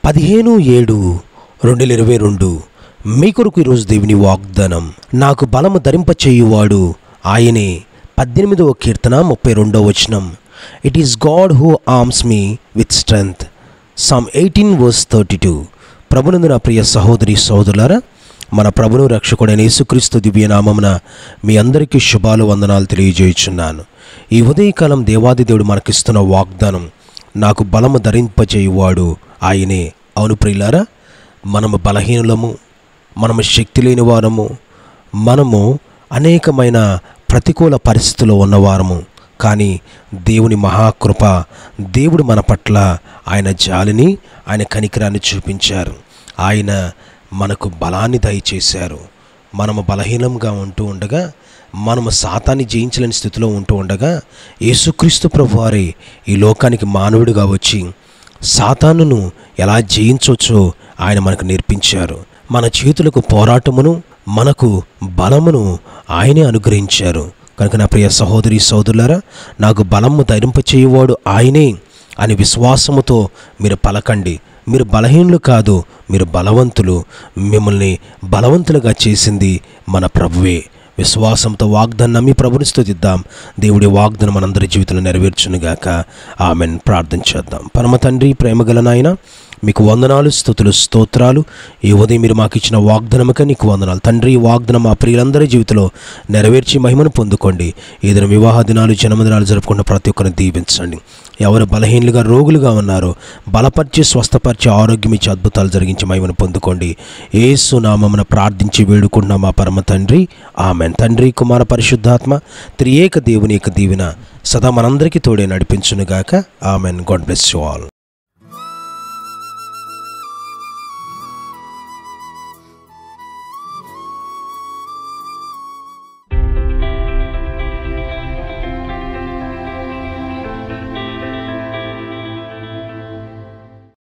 పదిహేను ఏడు రెండు వేల ఇరవై రెండు మీ కొరకు ఈరోజు దేవుని వాగ్దానం నాకు బలము ధరింపచేయువాడు ఆయనే పద్దెనిమిదవ కీర్తన ముప్పై రెండవ వచనం it is God who arms me with strength psalm eighteen verse thirty two ప్రభునందు నా ప్రియ సహోదరి సహోదరులారా మన ప్రభును రక్షకుడైన యేసుక్రీస్తు దివ్యనామమున మీ అందరికీ శుభాలు వందనాలు తెలియజేయుచున్నాను ఈ ఉదయకాలం దేవాది దేవుడు మనకిస్తున్న వాగ్దానం నాకు బలము ధరింపజేయువాడు ఆయనే అవును ప్రియులారా మనము బలహీనులము మనము శక్తి లేని వారము మనము అనేకమైన ప్రతికూల పరిస్థితుల్లో ఉన్నవారము కానీ దేవుని మహాకృప దేవుడు మన పట్ల ఆయన జాలిని ఆయన కనికరాన్ని చూపించారు ఆయన మనకు బలాన్ని దయచేశారు మనము బలహీనంగా ఉంటూ ఉండగా మనము సాతాన్ని జయించలేని స్థితిలో ఉంటూ ఉండగా యేసుక్రీస్తు ప్రభువారే ఈ లోకానికి మానవుడిగా వచ్చి సాతానును ఎలా జయించవచ్చో ఆయన మనకు నేర్పించారు మన చేతులకు పోరాటమును మనకు బలమును ఆయనే అనుగ్రహించారు కనుక నా ప్రియ సహోదరి సోదరులారా నాకు బలము ధరింపచేయువాడు ఆయనే అని విశ్వాసముతో మీరు పలకండి మీరు బలహీనులు కాదు మీరు బలవంతులు మిమ్మల్ని బలవంతులుగా చేసింది మన ప్రభువే విశ్వాసంతో వాగ్దానం నమ్మి ప్రభుని స్తుతిద్దాం దేవుడి వాగ్దానం మనందరి జీవితంలో నెరవేర్చునుగాక ఆమెన్ ప్రార్థన చేద్దాం పరమ తండ్రి ప్రేమగల నాయన మీకు వందనాలు స్తుతులు స్తోత్రాలు ఈ ఉదయం మీరు మాకు ఇచ్చిన వాగ్దానముక నీకు వందనాలు తండ్రి ఈ వాగ్దానం మా ప్రియులందరి జీవితంలో నెరవేర్చి మహిమను పొందుకోండి ఏదైనా వివాహ దినాలు జన్మదినాలు జరుపుకున్న ప్రతి ఒక్కరిని దీవించండి ఎవరు బలహీనులుగా రోగులుగా ఉన్నారో బలపరిచి స్వస్థపరిచి ఆరోగ్యం ఇచ్చి అద్భుతాలు జరిగించి మహిమను పొందుకోండి ఏసు నామమున ప్రార్థించి వేడుకుంటున్నాం మా పరమ తండ్రి ఆమెన్ తండ్రి కుమార పరిశుద్ధాత్మ త్రియేక దేవుని యొక్క దీవెన సదా మనందరికీ తోడే నడిపించునుగాక amen God bless you all